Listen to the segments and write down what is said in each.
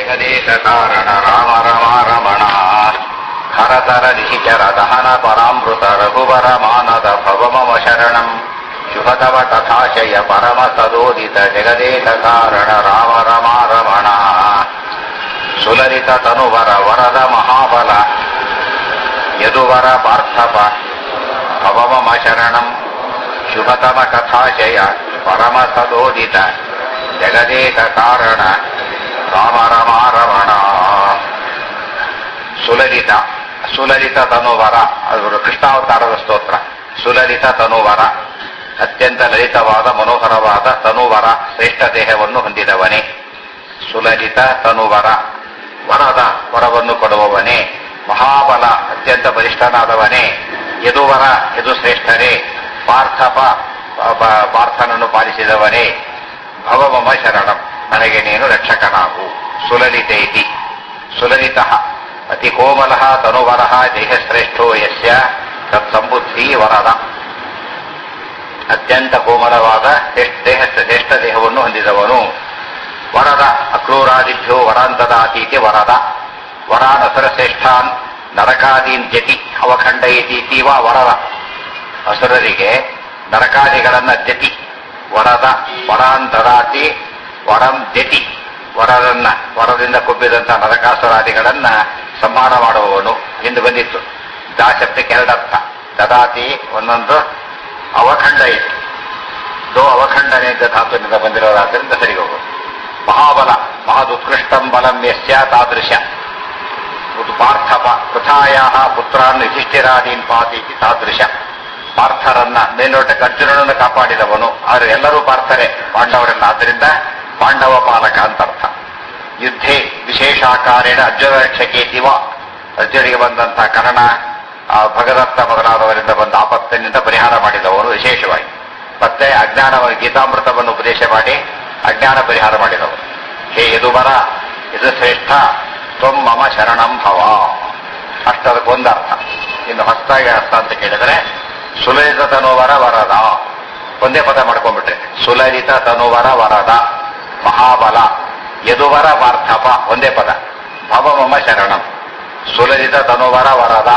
ಜಗದೇಶ ಕಾರಣ ರಾಮ ರಮ ರಮಣ ಹರತರ ನಿಶಿಚರ ದಹನ ಪರಾಮೃತ ರಘುವರ ಮಾನದ ಭವಮಮ ಶರಣಂ ಶುಭತವ ಕಥಾಶಯ ಪರಮ ಸದೋದಿತ ಜಗದೇಶ ಕಾರಣ ರಾಮ ರಮ ರಮಣ ಸುಲಲಿತ ತನುವರ ವರದ ಮಹಾಬಲ ಯದುವರ ಪಾರ್ಥಪ ಭವಮಮ ಶರಣಂ ಶುಭತಮ ಕಥಾಶಯ ಪರಮ ಸದೋದಿತ ಜಗದೇಕ ಕಾರಣ ರಾಮ ರಮ ರಮಣ ಸುಲಲಿತ ಸುಲಲಿತ ತನುವರ ಅದು ಕೃಷ್ಣಾವತಾರದ ಸ್ತೋತ್ರ ಸುಲಲಿತ ತನುವರ ಅತ್ಯಂತ ಲಲಿತವಾದ ಮನೋಹರವಾದ ತನುವರ ಶ್ರೇಷ್ಠ ದೇಹವನ್ನು ಹೊಂದಿದವನೇ ಸುಲಲಿತ ತನುವರ ವರದ ವರವನ್ನು ಕೊಡುವವನೇ ಮಹಾಬಲ ಅತ್ಯಂತ ಬಲಿಷ್ಠನಾದವನೇ ಯದುವರ ಯದು ಶ್ರೇಷ್ಠರೇ ಪಾರ್ಥಪ ಪ- ಪಾರ್ಥನನ್ನು ಪಾಲಿಸಿದವನೇ ಭವಮಮ ಶರಣಂ ನನಗೆ ನೀನು ರಕ್ಷಕನಾಗು ಸುಲಲಿತೆ ಇತಿ ಸುಲಲಿತ ಅತಿ ಕೋಮಲ ತನುವರ ದೇಹಶ್ರೇಷ್ಠೋ ಯಸ್ಯ ತತ್ಸಂಬುದ್ಧಿ ವರದ ಅತ್ಯಂತ ಕೋಮಲವಾದ ಶ್ರೇಷ್ಠ ದೇಹ ಶ್ರೇಷ್ಠ ದೇಹವನ್ನು ಹೊಂದಿದವನು ವರದ ಅಕ್ರೂರಾದಿಭ್ಯೋ ವರಾಂತದಾತೀತಿ ವರದ ವರಾನಸುರ ಶ್ರೇಷ್ಠಾನ್ ನರಕಾದೀನ್ ಜತಿ ಅವಖಂಡಯತೀತೀವ ವರದ ಅಸುರರಿಗೆ ನರಕಾದಿಗಳನ್ನ ಜತಿ ವರದ ವರಾಂತದಾತಿ ವರಂ ಜತಿ ವರರನ್ನ ವರದಿಂದ ಕೊಬ್ಬಿದಂತ ನರಕಾಸುರಾದಿಗಳನ್ನ ಸಂಹಾರ ಮಾಡುವವನು ಎಂದು ಬಂದಿತ್ತು ದಾ ಶಬ್ದಕ್ಕೆ ಎರಡರ್ಥ ದದಾತಿ ಒಂದೊಂದು ಅವಖಂಡ ಇದೆ ದೋ ಅವಖಂಡನೆ ಅಂತ ಧಾತುವಿನಿಂದ ಬಂದಿರೋದಾದ್ರಿಂದ ಸರಿ ಹೋಗು ಮಹಾಬಲ ಮಹದುತ್ಕೃಷ್ಟಂ ಬಲಂ ಯಸ್ಯ ತಾದೃಶ ಉತ್ ಪಾರ್ಥಪ ಕೃಥಾಯ ಪುತ್ರಾನ್ ಯುಧಿಷ್ಠಿರಾದೀನ್ ಪಾತೀತಿ ತಾದೃಶ ಪಾರ್ಥರನ್ನ ಮೇಲ್ನೋಟಕ್ಕೆ ಅರ್ಜುನನನ್ನು ಕಾಪಾಡಿದವನು ಆದರೆ ಎಲ್ಲರೂ ಪಾರ್ಥರೆ ಪಾಂಡವರನ್ನ ಆದ್ದರಿಂದ ಪಾಂಡವ ಪಾಲಕ ಅಂತ ಅರ್ಥ ಯುದ್ಧೇ ವಿಶೇಷಾಕಾರೇಣ ಅರ್ಜುನ ರಕ್ಷಕೇತಿವ ಅರ್ಜುನಿಗೆ ಬಂದಂತ ಕರ್ಣ ಆ ಭಗದತ್ತ ಮೊದಲಾದವರಿಂದ ಬಂದ ಆಪತ್ತಿನಿಂದ ಪರಿಹಾರ ಮಾಡಿದವನು ವಿಶೇಷವಾಗಿ ಮತ್ತೆ ಅಜ್ಞಾನ ಗೀತಾಮೃತವನ್ನು ಉಪದೇಶ ಮಾಡಿ ಅಜ್ಞಾನ ಪರಿಹಾರ ಮಾಡಿದವನು ಹೇ ಯದುವರ ಇದು ಶ್ರೇಷ್ಠ ತ್ವಂ ಮಮ ಶರಣಂ ಭವ ಅಷ್ಟದಕ್ಕೊಂದು ಅರ್ಥ ಇನ್ನು ಹೊಸದಾಗಿ ಅರ್ಥ ಅಂತ ಕೇಳಿದರೆ ಸುಲಲಿತ ತನುವರ ವರದ ಒಂದೇ ಪದ ಮಾಡ್ಕೊಂಡ್ಬಿಟ್ರೆ ಸುಲಲಿತ ತನುವರ ವರದ ಮಹಾಬಲ ಯದುವರ ಪಾರ್ಥಪ ಒಂದೇ ಪದ ಭವ ಮಮ ಶರಣಂ ಸುಲಲಿತ ತನುವರ ವರದ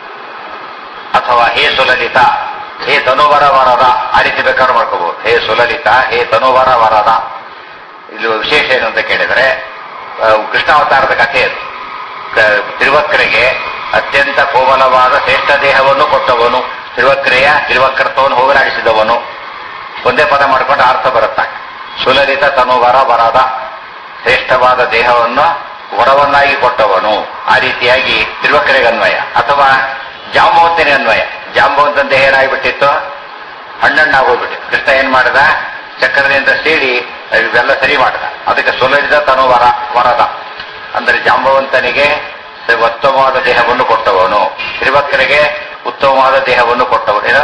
ಅಥವಾ ಹೇ ಸುಲಲಿತ ಹೇ ತನುವರ ವರದ ಆ ರೀತಿ ಬೇಕಾದ್ರೂ ಮಾಡ್ಕೋಬಹುದು ಹೇ ಸುಲಲಿತ ಹೇ ತನುವರ ವರದ ಇಲ್ಲಿ ವಿಶೇಷ ಏನು ಅಂತ ಕೇಳಿದರೆ ಆ, ಕೃಷ್ಣಾವತಾರದ ಕಥೆ ಅದು ಕ- ತಿರುವಕ್ರೆಗೆ ಅತ್ಯಂತ ಕೋಮಲವಾದ ಶ್ರೇಷ್ಠ ದೇಹವನ್ನು ಕೊಟ್ಟವನು ತಿರುವಕ್ರೆಯ ತಿರುವಕ್ರತ್ವವನ್ನು ಹೋಗಲಾಡಿಸಿದವನು ಒಂದೇ ಪದ ಮಾಡ್ಕೊಂಡು ಅರ್ಥ ಬರುತ್ತ ಸುಲಲಿತ ತನುವರ ವರದ ಶ್ರೇಷ್ಠವಾದ ದೇಹವನ್ನು ವರವನ್ನಾಗಿ ಕೊಟ್ಟವನು ಆ ರೀತಿಯಾಗಿ ತಿರುವಕ್ರೆಗೆ ಅನ್ವಯ ಅಥವಾ ಜಾಂಬವಂತನಿಗೆ ಅನ್ವಯ ಜಾಂಬವಂತನ ದೇಹ ಏನಾಗ್ಬಿಟ್ಟಿತ್ತು ಹಣ್ಣಣ್ಣಾಗೋಗ್ಬಿಟ್ಟು ಕೃಷ್ಣ ಏನ್ ಮಾಡಿದ ಚಕ್ರದಿಂದ ಸೀಳಿ ಇವೆಲ್ಲ ಸರಿ ಮಾಡಿದ ಅದಕ್ಕೆ ಸುಲಲಿತ ತನು ವರ ವರದ ಅಂದರೆ ಜಾಂಬವಂತನಿಗೆ ಸ- ಉತ್ತಮವಾದ ದೇಹವನ್ನು ಕೊಟ್ಟವನು ತ್ರಿವಕ್ರಿಗೆ ಉತ್ತಮವಾದ ದೇಹವನ್ನು ಕೊಟ್ಟವನು ಏನು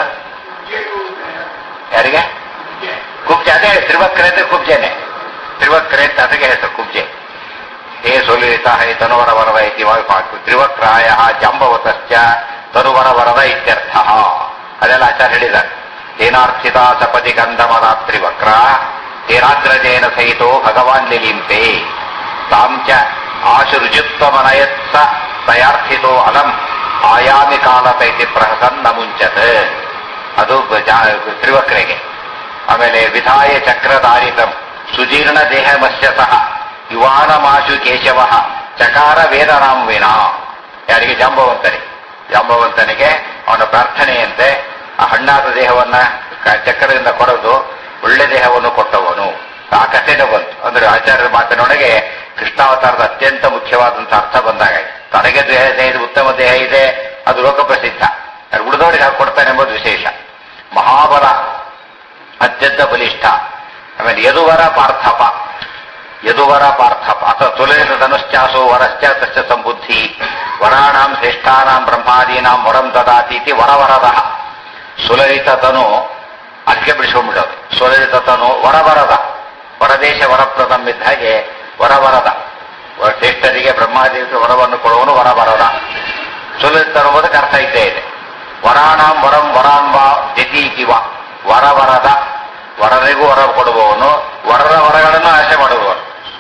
ಯಾರಿಗೆ ಕುಬ್ಜೆ ಅದೇ ತ್ರಿವಕ್ರೆ ಅಂದ್ರೆ ಕುಬ್ಜೆನೆ ತ್ರಿವಕ್ರೆ ಅಂತ ಅದಕ್ಕೆ ಹೆಸರು ಕುಬ್ಜೆ ಹೇ ಸುಲಲಿತ ಹೇ ತನುವರ ವರದ ಇತಿ ವಾಯುಪಾಕು ತ್ರಿವಕ್ರಾಯ ಜಾಂಬವತಶ್ಚ ತನುವರ ವರದ ಇತ್ಯರ್ಥ ಅದೆಲ್ಲ ಆಚಾರ್ಯ ಹೇಳಿದ್ದಾರೆ ತೇನಾರ್ಥಿತ ಸಪದಿ ಗಂಧಮದ ತ್ರಿವಕ್ರ ತೇನಾಗ್ರಜೇನ ಸಹಿತೋ ಭಗವಾನ್ ಲಿಲಿಂಪೆ ತಾಂಚ ಆಶುರುಜುತ್ವಮನಯತ್ಸ ತಯಾರ್ಥಿತೋ ಅಲಂ ಆಯಾಮಿ ಕಾಲತೈತಿ ಪ್ರಹಸನ್ನ ಮುಂಚತ್ ಅದು ಜಾ- ತ್ರಿವಕ್ರೆಗೆ ಆಮೇಲೆ ವಿಧಾಯ ಚಕ್ರಧಾರಿತಂ ಸುಜೀರ್ಣ ದೇಹಮಸ್ಯ ಸಹ ಯುವಾನಮಾಶು ಕೇಶವ ಚಕಾರ ವೇದನಾಂ ವಿನಾ ಯಾರಿಗೆ ಜಾಂಬವಂತನಿಗೆ ಜಾಂಬವಂತನಿಗೆ ಅವನ ಪ್ರಾರ್ಥನೆಯಂತೆ ಆ ಹಣ್ಣಾದ ದೇಹವನ್ನ ಕ- ಚಕ್ರದಿಂದ ಕೊಡದು ಒಳ್ಳೆ ದೇಹವನ್ನು ಕೊಟ್ಟವನು ಆ ಕಥೆನೇ ಬಂತು ಅಂದ್ರೆ ಆಚಾರ್ಯರ ಮಾತಿನೊಳಗೆ ಕೃಷ್ಣಾವತಾರದ ಅತ್ಯಂತ ಮುಖ್ಯವಾದಂತಹ ಅರ್ಥ ಬಂದಾಗ ತನಗೆ ದೇಹ ದೇಹ ಇದೆ, ಉತ್ತಮ ದೇಹ ಇದೆ ಅದು ಲೋಕಪ್ರಸಿದ್ಧ ಉಳಿದವರಿಗೆ ಹಾಗೆ ಕೊಡ್ತಾನೆ ಎಂಬುದು ವಿಶೇಷ ಮಹಾಬಲ ಅತ್ಯಂತ ಬಲಿಷ್ಠ ಆಮೇಲೆ ಯದುವರ ಪಾರ್ಥಪ ಯದುವರ ಪಾರ್ಥಪ ಅಥವಾ ತುಲನಿತ ಧನುಶ್ಚಾಸೋ ವರಶ್ಚ ತಶ್ಚ ಸಂಬುದ್ಧಿ ವರಾಣಾಂ ಶ್ರೇಷ್ಠಾನಾಂ ಬ್ರಹ್ಮಾದೀನಾಂ ವರಂ ದದಾತೀತಿ ವರವರದ ಸುಲಲಿತ ತನು ಅದಕ್ಕೆ ಬಿಡಿಸ್ಕೊಂಡ್ಬಿಡೋದು ಸುಲಲಿತ ತನು ವರವರದ ವರದೇಶ ವರಪ್ರದಂ ಇದ್ದ ಹಾಗೆ ವರವರದ ವ- ಶ್ರೇಷ್ಠರಿಗೆ ಬ್ರಹ್ಮಾದೇವಿಗೆ ವರವನ್ನು ಕೊಡುವನು ವರವರದ ಸುಲಲಿತ ಅನ್ನುವುದಕ್ಕೆ ಅರ್ಥ ಇದ್ದೇ ಇದೆ ವರಾಣಾಂ ವರಂ ವರಾಂಬ ಜತೀತಿವ ವರವರದ ವರರಿಗೂ ವರ ಕೊಡುವವನು ವರರ ವರಗಳನ್ನು ಆಶೆ ಮಾಡುವವನು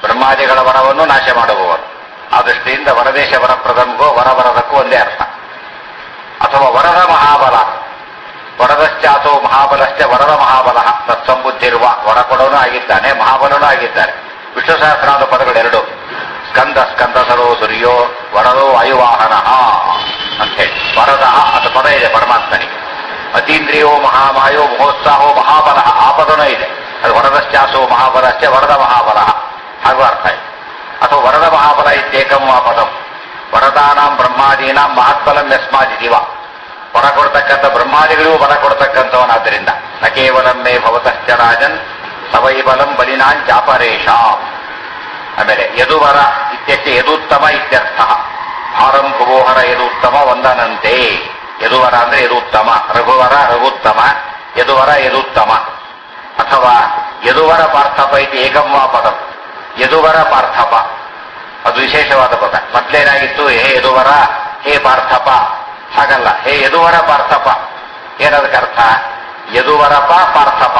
ಬ್ರಹ್ಮಾದಿಗಳ ವರವನ್ನು ನಾಶ ಮಾಡುವವರು ಆ ದೃಷ್ಟಿಯಿಂದ ವರದೇಶ ವರಪ್ರದಮಗೋ ವರವರದಕ್ಕೂ ಒಂದೇ ಅರ್ಥ ಅಥವಾ ವರದ ಮಹಾಬಲ ವರದಶ್ಚಾತೋ ಮಹಾಬಲಶ್ಚ ವರದ ಮಹಾಬಲ ತತ್ಸಂಬುದ್ಧಿರುವ ವರ ಕೊಡೋನು ಆಗಿದ್ದಾನೆ ಮಹಾಬಲನೂ ಆಗಿದ್ದಾನೆ ವಿಷ್ಣು ಸಹಸ್ರಾದ ಪದಗಳೆರಡು ಸ್ಕಂದ ಸ್ಕಂದ ಸರೋ ಸೂರ್ಯೋ ವರದೋ ವಾಯುವಾಹನ ಅಂತೇಳಿ ವರದ ಅದು ಪದ ಇದೆ ಪರಮಾತ್ಮನಿಗೆ ಅತೀಂದ್ರಿಯೋ ಮಹಾಮಾಯೋ ಮಹೋತ್ಸಾಹೋ ಮಹಾಬಲ ಆ ಪದನೂ ಇದೆ ಅದು ವರದಶ್ಚಾಸೋ ಮಹಾಬಲಶ್ಚ ವರದ ಮಹಾಬಲ ಹಾಗೂ ಅರ್ಥ ಇದೆ ಅಥವಾ ವರದ ಮಹಾಬಲ ಇತ್ಯೇಕಂ ಆ ಪದಂ ವರದಾನಾಂ ಬ್ರಹ್ಮಾದೀನಾಂ ಮಹತ್ಫಲಂ ಯಸ್ಮಾದಿದಿವ ವರ ಕೊಡ್ತಕ್ಕಂಥ ಬ್ರಹ್ಮಾದಿಗಳಿಗೂ ಬಲ ಕೊಡ್ತಕ್ಕಂಥವನಾದ್ದರಿಂದ ನ ಕೇವಲಂ ಮೇ ಭವತಶ್ಚ ರಾಜನ್ ಸವೈ ಬಲಂ ಬಲಿನಾನ್ ಚಾಪರೇಶ ಆಮೇಲೆ ಯದುವರ ಇತ್ಯಸ್ಯ ಯದುತ್ತಮ ಇತ್ಯರ್ಥ ಭಾರಂ ಭುವೋಹರ ಯದುತ್ತಮ ವಂದನಂತೆ ಯದುವರ ಅಂದ್ರೆ ಯದುತ್ತಮ ರಘುವರ ರಘುತ್ತಮ ಯದುವರ ಯದುತ್ತಮ ಅಥವಾ ಯದುವರ ಪಾರ್ಥಪ ಇದು ಏಕಂವಾ ಪದಂ ಯದುವರ ಪಾರ್ಥಪ ಅದು ವಿಶೇಷವಾದ ಪದ ಮೊದ್ಲೇನಾಗಿತ್ತು ಹೇ ಯದುವರ ಹೇ ಪಾರ್ಥಪ ಹಾಗಲ್ಲ ಹೇ ಯದುವರ ಪಾರ್ಥಪ ಏನದಕ್ಕೆ ಅರ್ಥ ಯದುವರಪ ಪಾರ್ಥಪ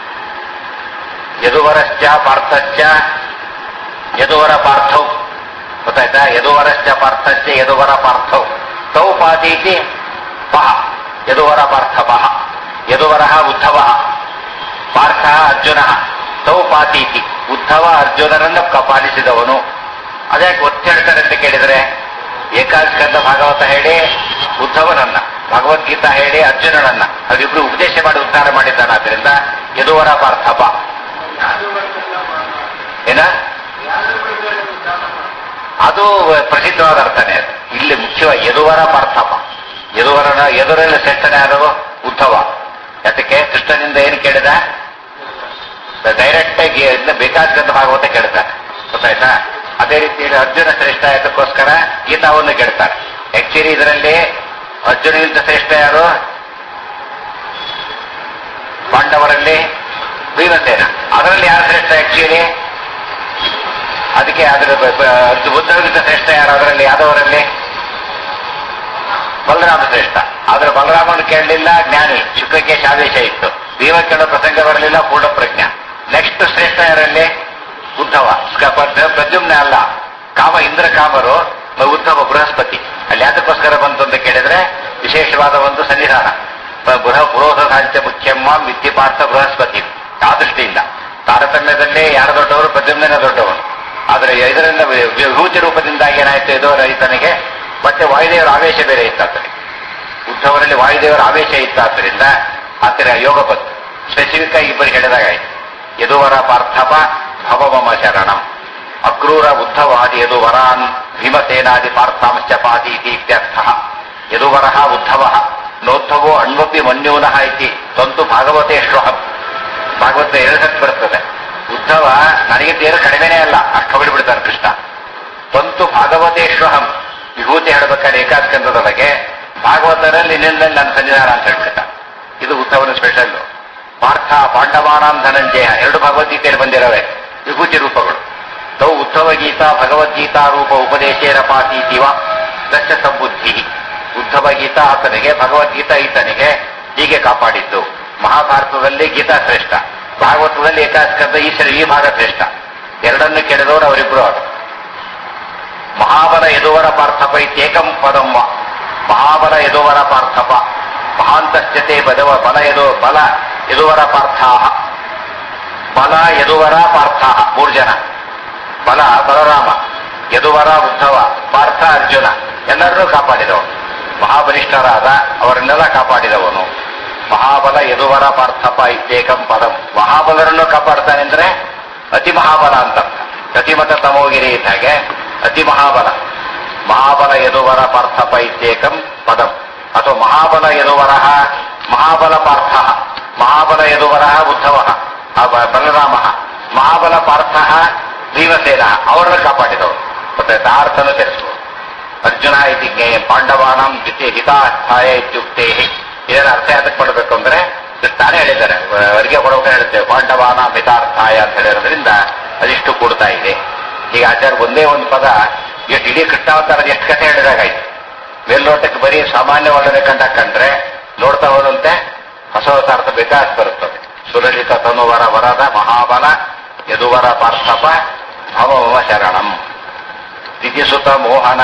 ಯದುವರಶ್ಚ ಪಾರ್ಥಶ್ಚ ಯದುವರ ಪಾರ್ಥೌ ಗೊತ್ತಾಯ್ತಾ ಯದುವರಶ್ಚ ಪಾರ್ಥಶ್ಚ ಯದುವರ ಪಾರ್ಥೌ ತೌ ಪಾತೀತಿ ಪಹ ಯದುವರ ಪಾರ್ಥಪ ಯದುವರ ಉದ್ಧವ ಪಾರ್ಥ ಅರ್ಜುನ ತೌ ಪಾತೀತಿ ಉದ್ಧವ ಅರ್ಜುನರನ್ನು ಕಪಾಲಿಸಿದವನು ಅದ್ಯಾಕೆ ಒತ್ತಿ ಹೇಳ್ತಾರೆ ಅಂತ ಕೇಳಿದ್ರೆ ಏಕಾಸ್ಕಂದ ಭಾಗವತ ಹೇಳಿ ಉದ್ಧವನನ್ನ ಭಗವದ್ಗೀತಾ ಹೇಳಿ ಅರ್ಜುನನನ್ನ ಅವರಿಬ್ರು ಉಪದೇಶ ಮಾಡಿ ಉದ್ಧಾರ ಮಾಡಿದ್ದಾನೆ ಆದ್ರಿಂದ ಯದುವರ ಪಾರ್ಥಪ ಏನ ಅದು ಪ್ರಸಿದ್ಧವಾದ ಅರ್ಥನೇ ಅದು ಇಲ್ಲಿ ಮುಖ್ಯವಾಗಿ ಯದುವರ ಪಾರ್ಥಪ ಯದುವರನ ಎದುರಲ್ಲಿ ಶ್ರೇಷ್ಠನೇ ಆದವು ಉದ್ಧವ ಯಾತಕ್ಕೆ ಕೃಷ್ಣನಿಂದ ಏನು ಕೇಳಿದ ಡೈರೆಕ್ಟ್ ಆಗಿ ಇದನ್ನ ಬೇಕಾದಂತ ಭಾಗವತ ಕೇಳ್ತಾನೆ ಗೊತ್ತಾಯ್ತಾ ಅದೇ ರೀತಿ ಅರ್ಜುನ ಶ್ರೇಷ್ಠ ಆಯ್ತಕ್ಕೋಸ್ಕರ ಗೀತಾವನ್ನು ಕೇಳ್ತಾರೆ ಆಕ್ಚುಲಿ ಇದರಲ್ಲಿ ಅರ್ಜುನಗಿಂತ ಶ್ರೇಷ್ಠ ಯಾರು ಪಾಂಡವರಲ್ಲಿ ಭೀಮಸೇನ ಅದರಲ್ಲಿ ಯಾರು ಶ್ರೇಷ್ಠ ಆಕ್ಚುಲಿ ಅದಕ್ಕೆ ಅದರ ಬುದ್ಧರಿಗಿಂತ ಶ್ರೇಷ್ಠ ಯಾರು ಅದರಲ್ಲಿ ಯಾದವರಲ್ಲಿ ಬಲರಾಮ ಶ್ರೇಷ್ಠ ಆದ್ರೆ ಬಲರಾಮನ ಕೇಳಲಿಲ್ಲ ಜ್ಞಾನಿ ಶುಕ್ರಕೇಶ ಆದೇಶ ಇತ್ತು ಭೀಮ ಕೇಳೋ ಪ್ರಸಂಗ ಬರಲಿಲ್ಲ ಪೂರ್ಣ ಪ್ರಜ್ಞ ನೆಕ್ಸ್ಟ್ ಶ್ರೇಷ್ಠ ಯಾರಲ್ಲಿ ಉದ್ಧವ ಸ್ಕ- ಪ್ರ- ಪ್ರದ್ಯುಮ್ನ ಅಲ್ಲ ಕಾಮ ಇಂದ್ರ ಕಾಮರು ಉದ್ಧವ ಬೃಹಸ್ಪತಿ ಅಲ್ಲಿ ಯಾತಕ್ಕೋಸ್ಕರ ಬಂತು ಅಂತ ಕೇಳಿದ್ರೆ ವಿಶೇಷವಾದ ಒಂದು ಸನ್ನಿಧಾನ ಪ- ಬೃಹ ಪುರೋಧ ಸಾಹಿತ್ಯ ಮುಖ್ಯಮ್ಮ ವಿದ್ಯಪಾರ್ಥ ಬೃಹಸ್ಪತಿ ಆ ದೃಷ್ಟಿಯಿಂದ ತಾರತಮ್ಯದಲ್ಲೇ ಯಾರು ದೊಡ್ಡವರು ಪ್ರದ್ಯುಮ್ನ ದೊಡ್ಡವನು ಆದರೆ ಇದರಿಂದ ವಿ- ವಿಭೂತಿ ರೂಪದಿಂದಾಗಿ ಏನಾಯ್ತು ಇದು ರೈತನಿಗೆ ಮತ್ತೆ ವಾಯುದೇವರ ಆವೇಶ ಬೇರೆ ಇತ್ತು ಆತನಿಗೆ ಉದ್ಧವರಲ್ಲಿ ವಾಯುದೇವರ ಆವೇಶ ಇತ್ತಾದ್ದರಿಂದ ಆತರ ಯೋಗ ಬಂತು ಸ್ಪೆಸಿಫಿಕ್ ಆಗಿ ಇಬ್ಬರು ಹೇಳಿದಾಗಾಯ್ತು ಯದುವರ ಪಾರ್ಥಪ ಭವಮಮ ಶರಣಂ ಅಕ್ರೂರ ಉದ್ಧವಾದಿ ಯದುವರಾನ್ ಭೀಮಸೇನಾದಿ ಪಾರ್ಥಾಂಶ್ಚ ಪಾದೀತಿ ಇತ್ಯರ್ಥ ಯದುವರಃ ಉದ್ಧವಃ ನೋದ್ಧವೋ ಅಣ್ವಪಿ ಮನ್ಯೂನಃ ಇತಿ ತಂತು ಭಾಗವತೇಶ್ವಹಂ ಭಾಗವತ ಎರಡಕ್ಕೆ ಬರ್ತದೆ ಉದ್ಧವ ನನಗಿಂತ ಏನು ಕಡಿಮೆನೇ ಅಲ್ಲ ಅಷ್ಟು ಬಿಡ್ತಾನೆ ಕೃಷ್ಣ ತಂತು ಭಾಗವತೇಶ್ವಹಂ ವಿಭೂತಿ ಹೇಳಬೇಕಾದ್ರೆ ಏಕಾಸ್ಕಂದದೊಳಗೆ ಭಾಗವತರಲ್ಲಿ ನಿನ್ನಲ್ಲಿ ನನ್ನ ಸನ್ನಿಧಾನ ಅಂತ ಹೇಳ್ಬಿಡ್ತ ಇದು ಉದ್ಧವನ ಸ್ಪೆಷಲ್ ಪಾರ್ಥ ಪಾಂಡವಾನಾಂ ಧನಂಜಯ ಎರಡು ಭಗವದ್ಗೀತೆಯಲ್ಲಿ ಬಂದಿರವೆ ವಿಭೂತಿ ರೂಪಗಳು ತೌ ಉದ್ಧವ ಗೀತಾ ಭಗವದ್ಗೀತಾ ರೂಪ ಉಪದೇಶೇನ ಪಾತೀತಿವ ದಶ ಸಂಬುದ್ಧಿ ಉದ್ಧವ ಗೀತಾ ಆತನಿಗೆ ಭಗವದ್ಗೀತಾ ಈತನಿಗೆ ಹೀಗೆ ಕಾಪಾಡಿದ್ದು ಮಹಾಭಾರತದಲ್ಲಿ ಗೀತಾ ಶ್ರೇಷ್ಠ ಭಾಗವತದಲ್ಲಿ ಏಕಾಸ್ಕಂದ ಈಶ್ವರ ಈ ಭಾಗ ಶ್ರೇಷ್ಠ ಎರಡನ್ನು ಕೆಳೆದವರು ಅವರಿಬ್ರು ಅವರು ಮಹಾಬಲ ಯದುವರ ಪಾರ್ಥಪ ಇತ್ಯೇಕಂ ಪದಂ ವ. ಮಹಾಬಲ ಯದುವರ ಪಾರ್ಥಪ ಮಹಾಂತಶ್ಚತೆ ಬದವ ಬಲ ಯದು ಬಲ ಯದುವರ ಪಾರ್ಥಾಹ ಬಲ ಯದುವರ ಪಾರ್ಥಾಹ ಮೂರು ಜನ ಬಲ ಬಲರಾಮ ಯದುವರ ಉದ್ಧವ ಪಾರ್ಥ ಅರ್ಜುನ ಎಲ್ಲರನ್ನೂ ಕಾಪಾಡಿದವನು ಮಹಾಬಲಿಷ್ಠರಾದ ಅವರನ್ನೆಲ್ಲ ಕಾಪಾಡಿದವನು ಮಹಾಬಲ ಯದುವರ ಪಾರ್ಥಪ ಇತ್ಯೇಕಂ ಪದಂ ಮಹಾಬಲರನ್ನು ಕಾಪಾಡ್ತಾನೆ ಅಂದ್ರೆ ಅತಿ ಮಹಾಬಲ ಅಂತ ಗತಿಮತ ತಮೋಗಿರಿ ಇದ್ದ ಹಾಗೆ ಅತಿ ಮಹಾಬಲ ಮಹಾಬಲ ಯದುವರ ಪಾರ್ಥಪ ಇತ್ಯೇಕಂ ಪದಂ ಅಥವಾ ಮಹಾಬಲ ಯದುವರ ಮಹಾಬಲ ಪಾರ್ಥ ಮಹಾಬಲ ಯದುವರ ಉದ್ಧವ ಬಲರಾಮ ಮಹಾಬಲ ಪಾರ್ಥ ಭೀಮಸೇನ ಅವರನ್ನು ಕಾಪಾಡಿದವರು ಮತ್ತೆ ತಾರ್ಥನು ತಿಳಿಸುವರು ಅರ್ಜುನ ಇತಿ ಜ್ಞೇಯ ಪಾಂಡವಾನಂ ದ್ವಿತೀಯ ಹಿತಾಸ್ಥಾಯ ಇತ್ಯುಕ್ತೇ ಇದರ ಅರ್ಥ ಯಾತಕ್ಕೆ ಪಡಬೇಕು ಅಂದ್ರೆ ತಾನೇ ಹೇಳಿದ್ದಾರೆ ಅವರಿಗೆ ಕೊಡಬೇಕು ಹೇಳ್ತೇವೆ ಪಾಂಡವಾನ ಮಿತಾರ್ಥಾಯ ಅಂತ ಹೇಳಿರೋದ್ರಿಂದ ಅದಿಷ್ಟು ಕೂಡ್ತಾ ಇದೆ ಈಗ ಆಚಾರ್ಯ ಒಂದೇ ಒಂದು ಪದ ಎಷ್ಟು ಇಡೀ ಕೃಷ್ಣಾವತಾರ ಎಷ್ಟು ಕಥೆ ಹೇಳಿದಾಗಾಯ್ತು ಮೇಲ್ನೋಟಕ್ಕೆ ಬರೀ ಸಾಮಾನ್ಯ ವರ್ಣನೆ ಕಂಡ ಕಂಡ್ರೆ ನೋಡ್ತಾ ಹೋದಂತೆ ಹೊಸ ಹೊಸ ಅರ್ಥ ವಿಕಾಸ ಬರುತ್ತದೆ ಸುಲಲಿತ ತನುವರ ವರದ ಮಹಾಬಲ ಯದುವರ ಪಾರ್ಥಪ ಭವಮ ಶರಣಂ ದಿತಿಸುತ ಮೋಹನ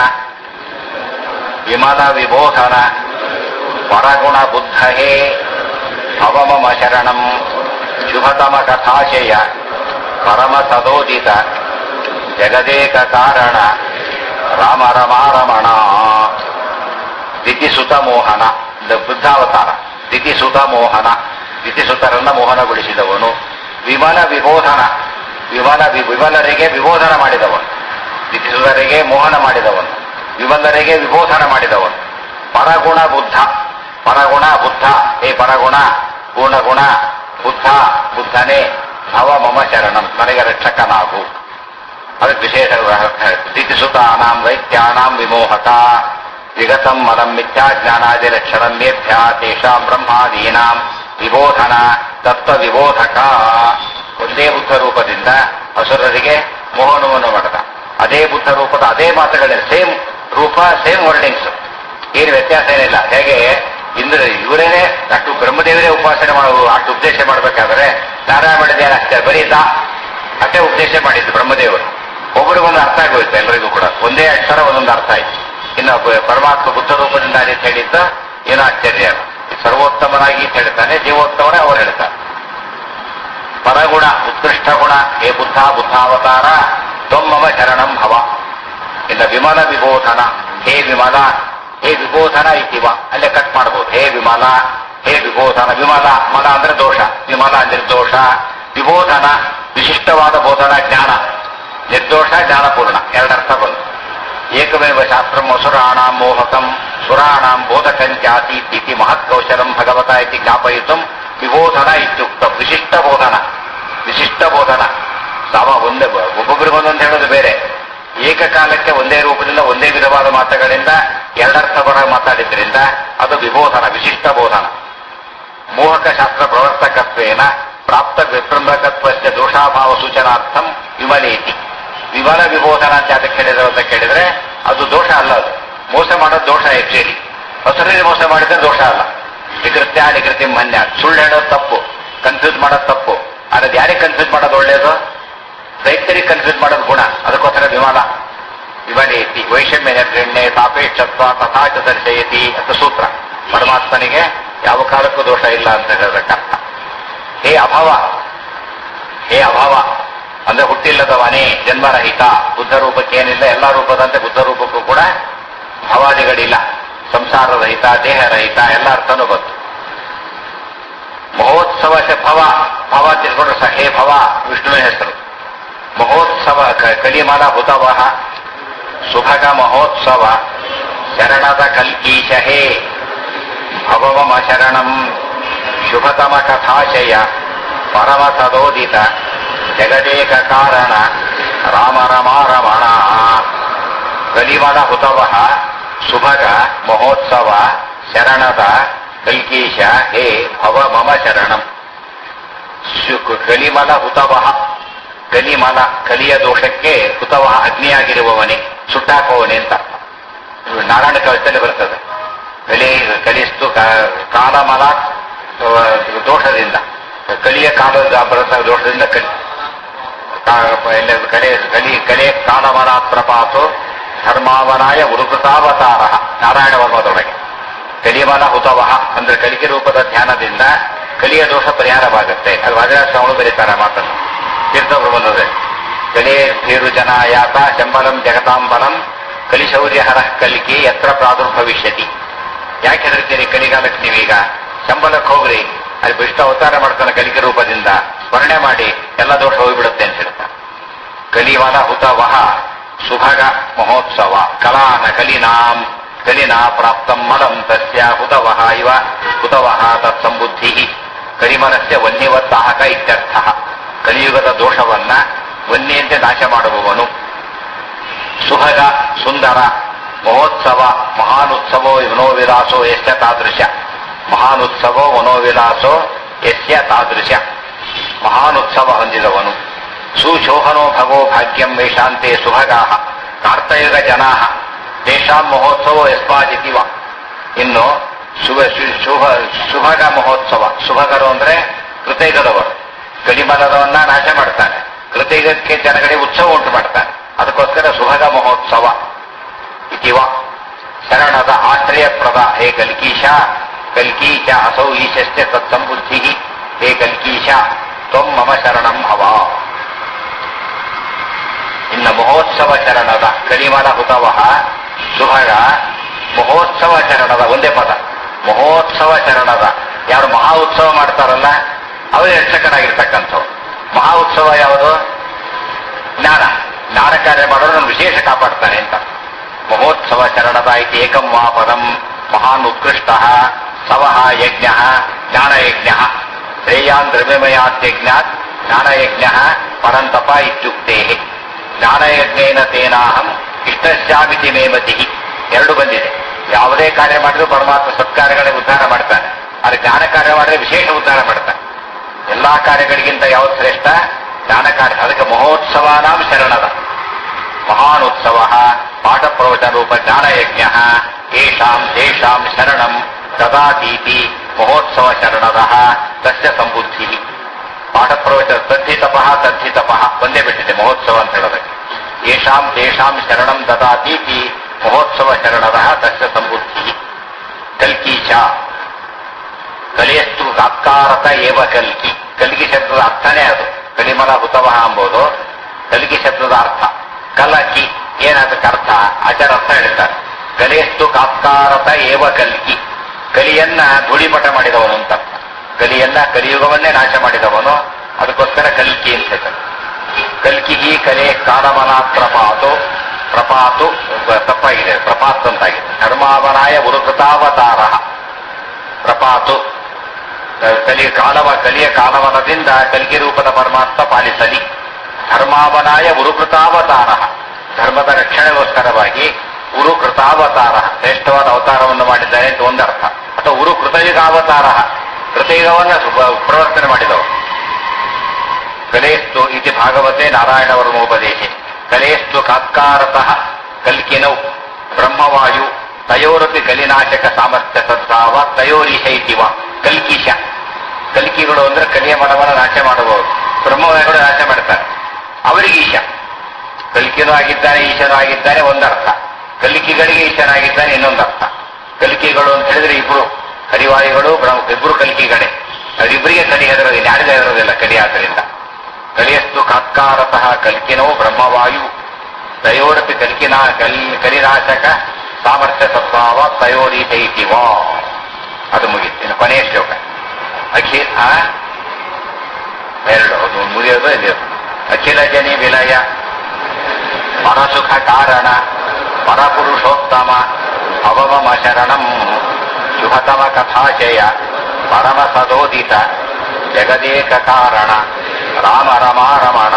ವಿಮಲ ವಿಬೋಧನ ಪರಗುಣ ಬುದ್ಧ ಹೇ ಭವಮಮ ಶರಣಂ ಶುಭತಮ ಕಥಾಶಯ ಪರಮ ಸದೋದಿತ ಜಗದೇಕ ಕಾರಣ ರಾಮ ರಮಾರಮಣ ದಿತಿಸುತ ಮೋಹನ ಇದು ಬುದ್ಧಾವತಾರ ದಿತಿಸುತ ಮೋಹನ ದಿತಿಸುತರನ್ನ ಮೋಹನಗೊಳಿಸಿದವನು ವಿಮಲ ವಿಬೋಧನ ವಿಮಲ ವಿ- ವಿಮಲರಿಗೆ ವಿಬೋಧನ ಮಾಡಿದವನು ದಿತಿಸುತರಿಗೆ ಮೋಹನ ಮಾಡಿದವನು ವಿಮಲರಿಗೆ ವಿಬೋಧನ ಮಾಡಿದವನು ಪರಗುಣ ಬುದ್ಧ ಪರಗುಣ ಬುದ್ಧ ಹೇ ಪರಗುಣ ಗುಣಗುಣ ಬುದ್ಧ ಬುದ್ಧನೇ ಭವ ಮಮ ಶರಣಂ ನನಗೆ ರಕ್ಷಕನಾಗು ಅದಕ್ಕೆ ವಿಶೇಷ ದಿತಿಸುತಾನಾಂ ವೈದ್ಯಾನಾಂ ವಿಮೋಹಕ ವಿಗತಂ ಮಲಂ ಮಿಥ್ಯಾಜ್ಞಾನಾದಿ ಲಕ್ಷಣಂ ಮೇಭ್ಯ ತೇಷಾಂ ಬ್ರಹ್ಮಾದೀನಾಂ ವಿಬೋಧನ ತತ್ವ ವಿಬೋಧಕ ಒಂದೇ ಬುದ್ಧ ರೂಪದಿಂದ ಅಸುರರಿಗೆ ಮೋಹನವನ್ನು ಮಾಡಿದ ಅದೇ ಬುದ್ಧ ರೂಪದ ಅದೇ ಮಾತುಗಳಿದೆ ಸೇಮ್ ರೂಪ ಸೇಮ್ ವರ್ಡಿಂಗ್ಸ್ ಏನು ವ್ಯತ್ಯಾಸ ಏನಿಲ್ಲ ಹೇಗೆ ಇಂದ್ರ ಇವರೇನೆ ಅಷ್ಟು ಬ್ರಹ್ಮದೇವರೇ ಉಪಾಸನೆ ಮಾಡುವ ಅಷ್ಟು ಉಪದೇಶ ಮಾಡಬೇಕಾದ್ರೆ ನಾರಾಯಣ ಮಾಡಿದ್ದೇನೆ ಅಷ್ಟೇ ಬರೀ ದಾ ಅಷ್ಟೇ ಉಪದೇಶ ಮಾಡಿದ್ದು ಬ್ರಹ್ಮದೇವರು ಒಬ್ಬರಿಗೊಂದು ಅರ್ಥ ಆಗೋಯ್ತು ಎಲ್ಲರಿಗೂ ಕೂಡ ಒಂದೇ ಅಕ್ಷರ ಒಂದೊಂದು ಅರ್ಥ ಆಯ್ತು ಇನ್ನು ಬ- ಪರಮಾತ್ಮ ಬುದ್ಧ ರೂಪದಿಂದ ಅಂತ ಹೇಳಿದ್ದ ಏನೋ ಆಶ್ಚರ್ಯ ಅಲ್ಲ. ಸರ್ವೋತ್ತಮನಾಗಿ ಅಂತ ಹೇಳ್ತಾನೆ ಜೀವೋತ್ತಮನೇ ಅವರು ಹೇಳ್ತಾರೆ ಪರಗುಣ ಉತ್ಕೃಷ್ಟ ಗುಣ ಹೇ ಬುದ್ಧ ಬುದ್ಧಾವತಾರ ತ್ವಮ್ಮಮ ಶರಣಂ ಭವ ಇನ್ನು ವಿಮಲ ವಿಬೋಧನ ಹೇ ವಿಮಲ ಹೇ ವಿಬೋಧನ ಇತಿವ ಅಲ್ಲೇ ಕಟ್ ಮಾಡ್ಬೋದು ಹೇ ವಿಮಲ ಹೇ ವಿಬೋಧನ ವಿಮಲ ಮಲ ಅಂದ್ರೆ ದೋಷ ವಿಮಲ ನಿರ್ದೋಷ ವಿಬೋಧನ ವಿಶಿಷ್ಟವಾದ ಬೋಧನ ಜ್ಞಾನ ನಿರ್ದೋಷ ಜ್ಞಾನಪೂರ್ಣ ಎರಡರ್ಥ ಬಂತು ಏಕಮೇವ ಶಾಸ್ತ್ರಂ ಅಸುರಾಣಾಂ ಮೋಹಕಂ ಸುರಾಣಾಂ ಬೋಧಕಂಚಾತಿ ಇತಿ ಮಹತ್ಕೌಶಲಂ ಭಗವತ ಇತಿ ಜ್ಞಾಪಯಿತು ವಿಬೋಧನ ಇತ್ಯುಕ್ತ ವಿಶಿಷ್ಟ ಬೋಧನ ವಿಶಿಷ್ಟ ಬೋಧನ ಸಾವ ಒಂದೇ ಒಬ್ಬೊಬ್ಬರಿಗೊಂದೊಂದು ಹೇಳೋದು ಬೇರೆ ಏಕಕಾಲಕ್ಕೆ ಒಂದೇ ರೂಪದಿಂದ ಒಂದೇ ವಿಧವಾದ ಮಾತುಗಳಿಂದ ಎರಡರ್ಥ ಬರ ಮಾತಾಡಿದ್ರಿಂದ ಅದು ವಿಬೋಧನ ವಿಶಿಷ್ಟ ಬೋಧನ ಮೋಹಕ ಶಾಸ್ತ್ರ ಪ್ರವರ್ತಕತ್ವೇನ ಪ್ರಾಪ್ತ ವಿಪ್ರಂಬಕತ್ವಸ್ಯ ದೋಷಾಭಾವ ಸೂಚನಾರ್ಥಂ ವಿಮಲೇತಿ ವಿಮಲ ವಿಬೋಧನ ಅಂತ ಅದಕ್ಕೆ ಹೇಳಿದ್ರು ಅಂತ ಕೇಳಿದ್ರೆ ಅದು ದೋಷ ಅಲ್ಲ ಅದು ಮೋಸ ಮಾಡೋದು ದೋಷ ಆಕ್ಚುಲಿ ಹಸುರಲ್ಲಿ ಮೋಸ ಮಾಡಿದ್ರೆ ದೋಷ ಅಲ್ಲ ವಿಕೃತ್ಯ ನಿಕೃತಿ ಮನ್ಯ ಸುಳ್ಳು ಹೇಳೋದು ತಪ್ಪು ಕನ್ಫ್ಯೂಸ್ ಮಾಡೋದು ತಪ್ಪು ಆದರೆ ಯಾರಿಗೆ ಕನ್ಫ್ಯೂಸ್ ಮಾಡೋದು ಒಳ್ಳೇದು ರೈತರಿಗೆ ಕನ್ಫ್ಯೂಸ್ ಮಾಡೋದು ಗುಣ ಅದಕ್ಕೋಸ್ಕರ ವಿಮಾನ ವಿಮಲೇತಿ ವೈಷಮ್ಯ ನಿರ್ಣಯ ಸಾಪೇಕ್ಷತ್ವ ತಥಾಚ ದರ್ಶಯತಿ ಅಂತ ಸೂತ್ರ ಪರಮಾತ್ಮನಿಗೆ ಯಾವ ಕಾಲಕ್ಕೂ ದೋಷ ಇಲ್ಲ ಅಂತ ಹೇಳೋದಕ್ಕರ್ಥ ಹೇ ಅಭವ ಹೇ ಅಭವ ಅಂದ್ರೆ ಹುಟ್ಟಿಲ್ಲದವನೇ ಜನ್ಮರಹಿತ ಬುದ್ಧ ರೂಪಕ್ಕೆ ಏನಿಲ್ಲ ಎಲ್ಲ ರೂಪದಂತೆ ಬುದ್ಧ ರೂಪಕ್ಕೂ ಕೂಡ ಭವಾದಿಗಳಿಲ್ಲ ಸಂಸಾರ ರಹಿತ ದೇಹ ರಹಿತ ಎಲ್ಲ ಅರ್ಥನೂ ಬಂತು ಮಹೋತ್ಸವ ಸ ಭವ ಭವ ತಿಳ್ಕೊಂಡ್ರೆ ಸಹ ಹೇ ಭವ ವಿಷ್ಣುವಿನ ಹೆಸರು ಮಹೋತ್ಸವ ಕ- ಕಲಿಮಲ ಹುತವಹ ಸುಭಗ ಮಹೋತ್ಸವ ಶರಣದ ಕಲ್ಕೀಶ ಹೇ ಭವಮಮ ಶರಣಂ ಶುಭತಮ ಕಥಾಶಯ ಪರಮ ಸದೋದಿತ ಜಗದೇಕ ಕಾರಣ ರಾಮ ರಮಾರಮಣ ಕಲಿಮಲ ಹುತವಹ ಸುಭಗ ಮಹೋತ್ಸವ ಶರಣದ ಕಲ್ಕೀಶ ಹೇ ಭವ ಮಮ ಶರಣಂ ಶು- ಕಲಿಮಲ ಹುತವಹ ಕಲಿಮಲ ಕಲಿಯ ದೋಷಕ್ಕೆ ಹುತವಹ ಅಗ್ನಿಯಾಗಿರುವವನೇ ಸುಟ್ಟಾಕುವವನೇ ಅಂತ ಇವು ನಾರಾಯಣ ಕವಚದಲ್ಲಿ ಬರ್ತದೆ ಕಲಿ ಕಲಿಸ್ತು ಕ- ಕಾಲಮಲ ಅಹ್, ದೋಷದಿಂದ ಕಲಿಯ ಕಾಲದ ಬರತ ದೋಷದಿಂದ ಕಲಿ ಕಾ- ಎಲ್ಲ ಕಲೆ ಕಲಿ ಕಲೆ ಕಾಲಮಲಾತ್ರ ಪಾತು ಧರ್ಮಾವನಾಯ ಉರುಕೃತಾವತಾರ ನಾರಾಯಣ ವರ್ಮದೊಳಗೆ ಕಲಿಮಲ ಹುತವಹ ಅಂದ್ರೆ ಕಲಿಕೆ ರೂಪದ ಧ್ಯಾನದಿಂದ ಕಲಿಯ ದೋಷ ಪರಿಹಾರವಾಗುತ್ತೆ ಅದು ವಾದಿರಾಶ್ರಮಗಳು ಬರೀತಾರೆ ಆ ಮಾತನ್ನು ತೀರ್ಥ ಪ್ರಬಂಧದಲ್ಲಿ ಕಲೆ ಭೀರು ಜನ ಯಾತ ಶಂಬಲಂ ಜಗತಾಂಬಲಂ ಕಲಿಶೌರ್ಯ ಹರಃ ಕಲಿಕೆ ಎತ್ರ ಪ್ರಾದುರ್ಭವಿಷ್ಯತಿ ಯಾಕೆ ಹೆದರ್ತೀರಿ ಕಲಿಗಾಲಕ್ಕೆ ನೀವೀಗ ಶಂಬಲಕ್ಕೆ ಹೋಗ್ರಿ ಅಲ್ಲಿ ವಿಷ್ಣು ಅವತಾರ ಮಾಡ್ತಾನೆ ಕಲಿಕೆ ರೂಪದಿಂದ ಸ್ಮರಣೆ ಮಾಡಿ ಎಲ್ಲ ದೋಷ ಹೋಗಿಬಿಡುತ್ತೆ ಅಂತ ಹೇಳ್ತಾರೆ ಕಲಿವಲ ಹುತವಹ ಸುಭಗ ಮಹೋತ್ಸವ ಕಲಾನ ಕಲಿನಾಂ ಕಲಿನಾ ಪ್ರಾಪ್ತಂ ಮಲಂ ತಸ್ಯ ಹುತವಹ ಇವ ಹುತವಹ ತತ್ಸಂಬುದ್ಧಿ ಕಲಿಮಲಸ್ಯ ವನ್ಯವತ್ತಾಹಕ ಇತ್ಯರ್ಥ ಕಲಿಯುಗದ ದೋಷವನ್ನ ವನ್ಯಂತೆ ನಾಶ ಮಾಡುವವನು ಸುಭಗ ಸುಂದರ ಮಹೋತ್ಸವ ಮಹಾನುತ್ಸವೋ ಮನೋವಿಲಾಸೋ ಯಶ್ಚ ತಾದೃಶ ಮಹಾನುತ್ಸವೋ ಮನೋವಿಲಾಸೋ ಯಸ್ಯ ತಾದೃಶ ಮಹಾನುತ್ಸವ ಹೊಂದಿದವನು ಸುಶೋಹನೋ ಭಗೋ ಭಾಗ್ಯಂ ಮೇಷಾಂತೆ ಸುಭಗಾ ಕಾರ್ತಯುಗ ಜನಾ ತೇಷಾಂ ಮಹೋತ್ಸವೋ ಯಸ್ಮಾದಿತಿವ ಇನ್ನು ಶುಭ ಶು- ಶುಭ ಶುಭಗ ಮಹೋತ್ಸವ ಶುಭಗರು ಅಂದ್ರೆ ಕೃತಯುಗದವರು ಕಲಿಮಲದವನ್ನ ನಾಶ ಮಾಡ್ತಾನೆ ಕೃತಿಗಕ್ಕೆ ಜನಗಳಿಗೆ ಉತ್ಸವ ಉಂಟು ಮಾಡ್ತಾನೆ ಅದಕ್ಕೋಸ್ಕರ ಸುಭಗ ಮಹೋತ್ಸವ ಇತಿವ ಶರಣದ ಆಶ್ರಯಪ್ರದ ಹೇ ಕಲ್ಕೀಶ ಕಲ್ಕೀಶ ಅಸೌ ಈಶಸ್ಯ ತತ್ಸಂಬುದ್ಧಿ ಹೇ ಕಲ್ಕೀಶ ತ್ವಂ ಮಮ ಶರಣಂ ಹವ ಇನ್ನು ಮಹೋತ್ಸವ ಚರಣದ ಕಲಿಮಲ ಹುತವಹ ಸುಭಗ ಮಹೋತ್ಸವ ಚರಣದ ಒಂದೇ ಪದ ಮಹೋತ್ಸವ ಚರಣದ ಯಾರು ಮಹಾ ಉತ್ಸವ ಮಾಡ್ತಾರಲ್ಲ ಅವರೇ ರಕ್ಷಕರಾಗಿರ್ತಕ್ಕಂಥವ್ರು ಮಹಾ ಉತ್ಸವ ಯಾವುದು ಜ್ಞಾನ ಜ್ಞಾನ ಕಾರ್ಯ ಮಾಡೋರು ನಾನು ವಿಶೇಷ ಕಾಪಾಡ್ತಾನೆ ಅಂತ ಮಹೋತ್ಸವ ಚರಣದ ಇತಿ ಏಕಂ ವಾ ಪದಂ ಮಹಾನ್ ಉತ್ಕೃಷ್ಟ ಸವಹ ಯಜ್ಞ ಜ್ಞಾನಯಜ್ಞ ಶ್ರೇಯಾನ್ ದ್ರವ್ಯಮಯಾತ್ಯಜ್ಞಾತ್ ಜ್ಞಾನಯಜ್ಞ ಪರಂತಪ ಇತ್ಯುಕ್ತೇ ಜ್ಞಾನಯಜ್ಞೇನ ತೇನಾಹಂ ಇಷ್ಟಶ್ಯಾಮಿತಿ ಮೇಮತಿ ಎರಡು ಬಂದಿದೆ ಯಾವುದೇ ಕಾರ್ಯ ಮಾಡಿದ್ರು ಪರಮಾತ್ಮ ಸತ್ಕಾರ್ಯಗಳಿಗೆ ಉದ್ಧಾರ ಮಾಡ್ತಾನೆ ಆದರೆ ಜ್ಞಾನ ಕಾರ್ಯ ಮಾಡಿದ್ರೆ ವಿಶೇಷ ಉದ್ಧಾರ ಮಾಡ್ತಾನೆ ಎಲ್ಲಾ ಕಾರ್ಯಗಳಿಗಿಂತ ಯಾವ್ದು ಶ್ರೇಷ್ಠ ಜ್ಞಾನ ಕಾರ್ಯ ಅದಕ್ಕೆ ಮಹೋತ್ಸವಾನಾಂ ಶರಣದ ಮಹಾನ್ ಉತ್ಸವ ಪಾಠ ಪ್ರವಚನ ರೂಪ ಜ್ಞಾನಯಜ್ಞ ಏಷಾಂ ತೇಷಾಂ ಶರಣಂ ದದಾತೀತಿ ಮಹೋತ್ಸವ ಶರಣದ ತಸ್ಯ ಸಂಬುದ್ಧಿ ಪಾಠ ಪ್ರವಚನ ತದ್ಧಿತಪ ತದ್ಧಿತಪ ಒಂದೇ ಬಿಟ್ಟಿದೆ ಮಹೋತ್ಸವ ಅಂತ ಹೇಳೋದಕ್ಕೆ ಏಷಾಂ ತೇಷಾಂ ಶರಣಂ ದದಾತೀತಿ ಮಹೋತ್ಸವ ಶರಣದ ತಸ್ಯ ಸಂಬುದ್ಧಿ ಕಲ್ಕೀಚ ಕಲಿಯಸ್ತು ಅಕ್ಕಾರತ ಏವ ಕಲ್ಕಿ ಕಲ್ಕಿ ಶಬ್ದದ ಅರ್ಥನೇ ಅದು ಕಲಿಮಲ ಹುತವಹ ಎಂಬುದು ಕಲ್ಕಿ ಶಬ್ದದ ಅರ್ಥ ಕಲಕಿ ಏನದಕ್ಕೆ ಅರ್ಥ ಆಚಾರ ಅರ್ಥ ಹೇಳ್ತಾರೆ ಕಲಿಯಸ್ತು ಕಾತ್ಕಾರತ ಏವ ಕಲ್ಕಿ ಕಲಿಯನ್ನ ಧೂಳಿಪಟ ಮಾಡಿದವನು ಅಂತ ಅರ್ಥ. ಕಲಿಯನ್ನ ಕಲಿಯುಗವನ್ನೇ ನಾಶ ಮಾಡಿದವನು ಅದಕ್ಕೋಸ್ಕರ ಕಲ್ಕಿ ಅಂತ ಹೇಳ್ತಾರೆ ಕಲ್ಕಿಗಿ ಕಲೆ ಕಾಲಮನ ಪ್ರಪಾತು ಪ್ರಪಾತು ತಪ್ಪಾಗಿದೆ ಪ್ರಪಾತ್ ಅಂತಾಗಿದೆ ಧರ್ಮಾವನಾಯ ಉರುಕೃತಾವತಾರ ಪ್ರಪಾತು ಕಲಿ ಕಾಲವ ಕಲಿಯ ಕಾಲವನದಿಂದ ಕಲ್ಕಿ ರೂಪದ ಪರಮಾತ್ಮ ಪಾಲಿಸಲಿ ಧರ್ಮಾವನಾಯ ಉರುಕೃತಾವತಾರ ಧರ್ಮದ ರಕ್ಷಣೆಗೋಸ್ಕರವಾಗಿ ಉರುಕೃತಾವತಾರ ಶ್ರೇಷ್ಠವಾದ ಅವತಾರವನ್ನು ಮಾಡಿದ್ದಾನೆ ಅಂತ ಒಂದರ್ಥ ಅಥವಾ ಉರು ಕೃತಯುಗಾವತಾರ ಕೃತಯುಗವನ್ನು ಪ್ರವರ್ತನೆ ಮಾಡಿದವರು ಕಲೆಯಸ್ತು ಇತಿ ಭಾಗವತೆ ನಾರಾಯಣವರ್ಮೋಪದೇಶ ಕಲೆಯಸ್ತು ಕಾತ್ಕಾರತಃ ಕಲ್ಕಿನೌ ಬ್ರಹ್ಮವಾಯು ತಯೋರಪಿ ಕಲಿನಾಶಕ ಸಾಮರ್ಥ್ಯ ಸದ್ಭಾವ ತಯೋರಿಷ ಇತಿವ ಕಲ್ಕಿಶ ಕಲ್ಕಿಗಳು ಅಂದ್ರೆ ಕಲಿಯ ಮನವನ್ನು ನಾಶ ಮಾಡುವವರು ಬ್ರಹ್ಮವಾಯುಗಳು ನಾಶ ಮಾಡ್ತಾರೆ ಅವರಿಗೆ ಈಶ ಕಲ್ಕಿನೂ ಆಗಿದ್ದಾನೆ ಈಶನೂ ಆಗಿದ್ದಾನೆ ಒಂದರ್ಥ ಕಲ್ಕಿಗಳಿಗೆ ಈಶನಾಗಿದ್ದಾನೆ ಇನ್ನೊಂದರ್ಥ ಕಲ್ಕಿಗಳು ಅಂತ ಹೇಳಿದ್ರೆ ಇಬ್ರು ಹರಿವಾಯುಗಳು ಬ್ರಹ್ಮ ಇಬ್ರು ಕಲ್ಕಿಗಳೇ ಅವರಿಬ್ಬರಿಗೆ ಕಲಿ ಹೆದರೋದಿಲ್ಲ ಯಾರಿಗೂ ಹೆದರೋದಿಲ್ಲ ಕಲಿ ಆದ್ದರಿಂದ ಕಲಿಯಸ್ತು ಕಾತ್ಕಾರತಃ ಕಲ್ಕಿನೋ ಬ್ರಹ್ಮವಾಯು ತಯೋರಪಿ ಕಲ್ಕಿನ ಕಲ್ ಕಲಿನಾಶಕ ಸಾಮರ್ಥ್ಯ ಸದ್ಭಾವ ತಯೋರೀತೈತಿವ ಅದು ಮುಗಿತು ಇನ್ನು ಕೊನೆಯ ಶ್ಲೋಕ ಅಖಿ ಆ ಎರಡು ಅದು ಮುಗಿಯೋದು ಇದು ಅಖಿಲ ಜನಿ ವಿಲಯ ಪರಸುಖ ಕಾರಣ ಪರಪುರುಷೋತ್ತಮ ಅವಮಮ ಶರಣಂ ಶುಭತಮ ಕಥಾಶಯ ಪರಮ ಸದೋದಿತ ಜಗದೇಕ ಕಾರಣ ರಾಮ ರಮಾ ರಮಣ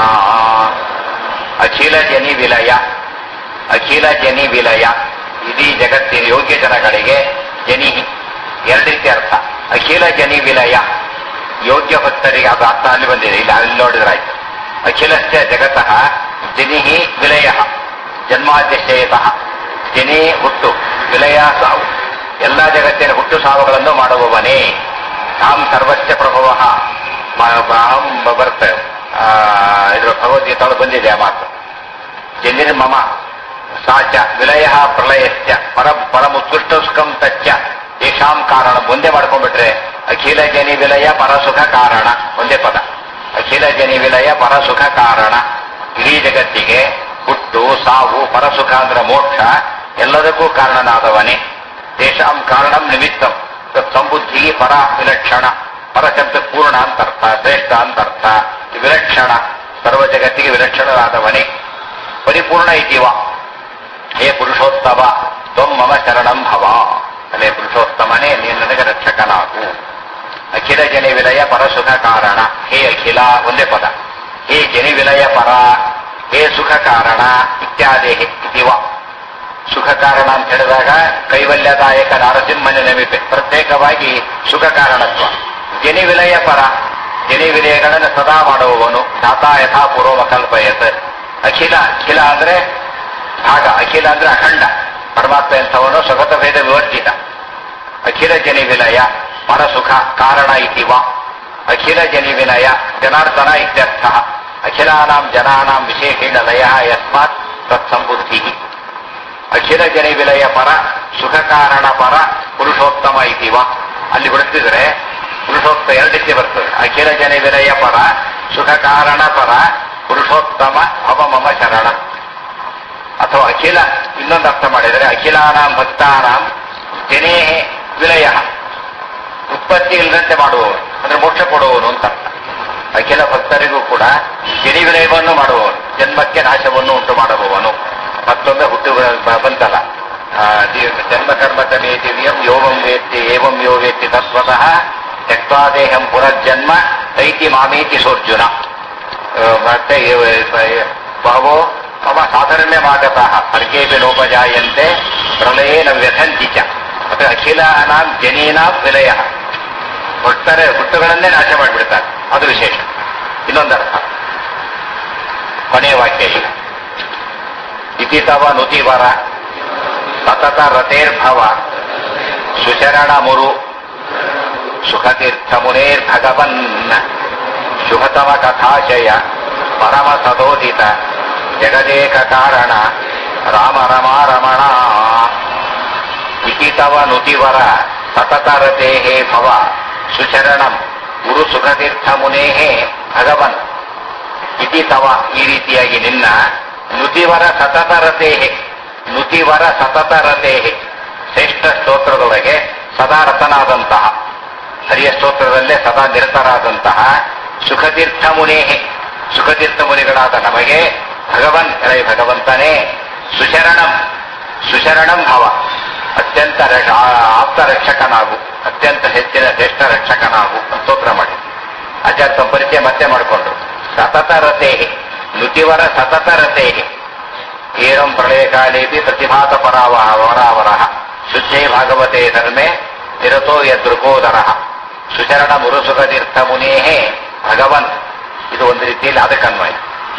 ಅಖಿಲ ಜನಿ ವಿಲಯ ಅಖಿಲ ಜನಿ ವಿಲಯ ಇಡೀ ಜಗತ್ತಿನ ಯೋಗ್ಯ ಜನಗಳಿಗೆ ಜನಿ ಎರಡು ರೀತಿ ಅರ್ಥ ಅಖಿಲ ಜನಿ ವಿಲಯ ಯೋಗ್ಯ ಭಕ್ತರಿಗೆ ಅದು ಅರ್ಥ ಅಲ್ಲಿ ಬಂದಿದೆ ಇಲ್ಲಿ ಅಲ್ಲಿ ನೋಡಿದ್ರಾಯ್ತು ಅಖಿಲಸ್ಯ ಜಗತಃ ಜನಿಹಿ ವಿಲಯ ಜನ್ಮಾದ್ಯಶಯತಃ ಜನಿ ಹುಟ್ಟು ವಿಲಯ ಸಾವು ಎಲ್ಲ ಜಗತ್ತಿನ ಹುಟ್ಟು ಸಾವುಗಳನ್ನು ಮಾಡುವವನೇ ತಾಂ ಸರ್ವಸ್ಯ ಪ್ರಭವ ಅಹಂ ಬರುತ್ತೆ ಇದ್ರ ಭಗವದ್ಗೀತಾಳು ಬಂದಿದೆ ಆ ಮಾತು ಜನಿರ್ ಮಮ ಸಾಚ ವಿಲಯ ಪ್ರಳಯಸ್ಯ ಪರ ಪರಮುತ್ಕೃಷ್ಟಸ್ಕಂ ತಚ್ಚ ಯಶಾಂ ಕಾರಣ ಒಂದೇ ಮಾಡ್ಕೊಂಡ್ಬಿಟ್ರೆ ಅಖಿಲ ಜನಿ ವಿಲಯ ಪರಸುಖ ಕಾರಣ ಒಂದೇ ಪದ ಅಖಿಲ ಜನಿ ವಿಲಯ ಪರಸುಖ ಕಾರಣ ಇಡೀ ಜಗತ್ತಿಗೆ ಹುಟ್ಟು ಸಾವು ಪರಸುಖ ಅಂದ್ರೆ ಮೋಕ್ಷ ಎಲ್ಲದಕ್ಕೂ ಕಾರಣನಾದವನೇ ತೇಷಾಂ ಕಾರಣಂ ನಿಮಿತ್ತಂ ತತ್ ಸಂಬುದ್ಧಿ ಪರ ವಿಲಕ್ಷಣ ಪರಶಬ್ದ ಪೂರ್ಣ ಅಂತರ್ಥ ಶ್ರೇಷ್ಠ ಅಂತರ್ಥ ವಿಲಕ್ಷಣ ಸರ್ವ ಜಗತ್ತಿಗೆ ವಿಲಕ್ಷಣರಾದವನೇ ಪರಿಪೂರ್ಣ ಇದ್ದೀವ ಹೇ ಪುರುಷೋತ್ತಮ ತ್ವಂ ಮಮ ಶರಣಂ ಭವ ಅಲ್ಲೇ ಪುರುಷೋತ್ತಮನೇ ನೀನು ನನಗೆ ರಕ್ಷಕನಾಗು ಅಖಿಲ ಜನಿ ವಿಲಯ ಪರಸುಖ ಕಾರಣ ಹೇ ಅಖಿಲ ಒಂದೇ ಪದ ಹೇ ಜನಿ ವಿಲಯ ಪರ ಹೇ ಸುಖ ಕಾರಣ ಇತ್ಯಾದಿ ಇದಿವ ಸುಖ ಕಾರಣ ಅಂತ ಹೇಳಿದಾಗ ಕೈವಲ್ಯದಾಯಕ ನಾರಸಿಂಹನ ನಮಿಪೆ ಪ್ರತ್ಯೇಕವಾಗಿ ಸುಖ ಕಾರಣತ್ವ ಜನಿ ವಿಲಯ ಪರ ಜನಿ ವಿಲಯಗಳನ್ನು ಸದಾ ಮಾಡುವವನು ದಾತಾ ಯಥಾ ಪೂರ್ವ ಕಲ್ಪಯತ್ ಅಖಿಲ ಅಖಿಲ ಅಂದ್ರೆ ಭಾಗ ಅಖಿಲ ಅಂದ್ರೆ ಅಖಂಡ ಪರಮಾತ್ಮ ಎಂಥವನು ಸ್ವಗತ ಭೇದ ವಿವರ್ಜಿತ ಅಖಿಲ ಜನಿ ವಿಲಯ ಪರಸುಖ ಕಾರಣ ಇತಿವ ಅಖಿಲ ಜನಿ ವಿನಯ ಜನಾರ್ದನ ಇತ್ಯರ್ಥ ಅಖಿಲಾನಾಂ ಜನಾನಾಂ ವಿಶೇಷೇಣ ಲಯ ಯಸ್ಮಾತ್ ತತ್ಸಂಬುದ್ಧಿ ಅಖಿಲ ಜನ ವಿಲಯ ಪರ ಸುಖ ಕಾರಣ ಪರ ಪುರುಷೋತ್ತಮ ಇತಿವ ಅಲ್ಲಿ ಬಿಡುತ್ತಿದ್ರೆ ಪುರುಷೋತ್ತ ಎರಡು ರೀತಿ ಬರ್ತದೆ ಅಖಿಲ ಜನ ವಿಲಯ ಪರ ಸುಖ ಕಾರಣ ಪರ ಪುರುಷೋತ್ತಮ ಭವ ಮಮ ಶರಣ ಅಥವಾ ಅಖಿಲ ಇನ್ನೊಂದು ಅರ್ಥ ಮಾಡಿದರೆ ಅಖಿಲಾನಾಂ ಭಕ್ತಾನಾಂ ಜನೇ ವಿಲಯ ಉತ್ಪತ್ತಿ ಇಲ್ಲದಂತೆ ಮಾಡುವವನು ಅಂದ್ರೆ ಮೋಕ್ಷ ಕೊಡುವವನು ಅಂತ ಅರ್ಥ ಅಖಿಲ ಭಕ್ತರಿಗೂ ಕೂಡ ಜನಿ ವಿಲಯವನ್ನು ಮಾಡುವವನು ಜನ್ಮಕ್ಕೆ ನಾಶವನ್ನು ಉಂಟು ಮಾಡುವವನು ಮತ್ತೊಮ್ಮೆ ಹುಟ್ಟು ಬ- ಬಂತಲ್ಲ ಆ, ದಿ- ಜನ್ಮ ಕರ್ಮತಮೇ ದಿವ್ಯಂ ಯೋಗಂ ವೇತ್ತಿ ಏವಂ ಯೋ ವೇತ್ತಿ ತತ್ವತಃ ತ್ಯಕ್ವಾದೇಹಂ ಪುನರ್ಜನ್ಮ ತೈತಿ ಮಾಮೇತಿ ಸೋರ್ಜುನ ಆ, ಮತ್ತೆ ಇವ- ಬಹವೋ ಮಮ ಸಾಧರ್ಮ್ಯಮಾಗತಃ ಸರ್ಗೇಪಿ ನೋಪಜಾಯಂತೆ ಪ್ರಳಯೇನ ವ್ಯಥಂತಿ ಚ ಮತ್ತೆ ಅಖಿಲಾನಾಂ ಜನೇನಾಂ ವಿಲಯ ಹುಟ್ಟರೆ ಹುಟ್ಟುಗಳನ್ನೇ ನಾಶ ಮಾಡಿಬಿಡ್ತಾರೆ ಅದು ವಿಶೇಷ ಇನ್ನೊಂದರ್ಥ ಕೊನೆಯ ವಾಕ್ಯ ಈಗ ಇತಿ ತವ ನುತಿವರ ಸತತ ರತೇರ್ಭವ ಸುಶರಣ ಮುರು ಸುಖತೀರ್ಥ ಮುನೇರ್ಭಗವನ್ ಶುಭತಮ ಕಥಾಶಯ ಪರಮ ಸದೋದಿತ ಜಗದೇಕ ಕಾರಣ ರಾಮ ರಮಾ ರಮಣ ಇತಿ ತವ ನುತಿವರ ಸತತ ರತೇಹೇ ಭವ ಸುಶರಣಂ ಗುರು ಸುಖತೀರ್ಥ ಮುನೇಹೇ ಭಗವನ್ ಇತಿ ತವ ಈ ರೀತಿಯಾಗಿ ನಿನ್ನ ನುತಿವರ ಸತತ ರತೇಹೆ ನುತಿವರ ಸತತ ರತೇಹೆ ಶ್ರೇಷ್ಠ ಸ್ತೋತ್ರದೊಳಗೆ ಸದಾ ರತನಾದಂತಹ ಹರಿಯ ಸ್ತೋತ್ರದಲ್ಲೇ ಸದಾ ನಿರತರಾದಂತಹ ಸುಖತೀರ್ಥ ಮುನೇಹೆ ಸುಖತೀರ್ಥ ಮುನಿಗಳಾದ ನಮಗೆ ಭಗವನ್ ಹರೇ ಭಗವಂತನೇ ಸುಶರಣಂ ಸುಶರಣಂ ಭವ ಅತ್ಯಂತ ರ- ಆ- ಆಪ್ತ ರಕ್ಷಕನಾಗು ಅತ್ಯಂತ ಹೆಚ್ಚಿನ ಶ್ರೇಷ್ಠ ರಕ್ಷಕನಾಗು ಅಂತ ಸ್ತೋತ್ರ ಮಾಡಿ ಆಚಾರ್ಯ ತಮ್ಮ ಪರಿಚಯ ಮತ್ತೆ ಮಾಡಿಕೊಂಡ್ರು ಸತತ ರತೇಹಿ ನುತಿವರ ಸತತ ರತೇಹಿ ಏರಂ ಪ್ರಳಯ ಕಾಲೇಪಿ ಪ್ರತಿಭಾತ ಪರಾವಹ ವರಾವರಃ ಶುದ್ಧೇ ಭಾಗವತೆ ಧರ್ಮೆ ನಿರತೋ ಯದೃಗೋದರ ಸುಚರಣ ಮುರುಸುಖ ತೀರ್ಥ ಮುನೇಹೇ ಭಗವನ್ ಇದು ಒಂದು ರೀತಿಯಲ್ಲಿ ಅದಕ್ಕನ್ವಯ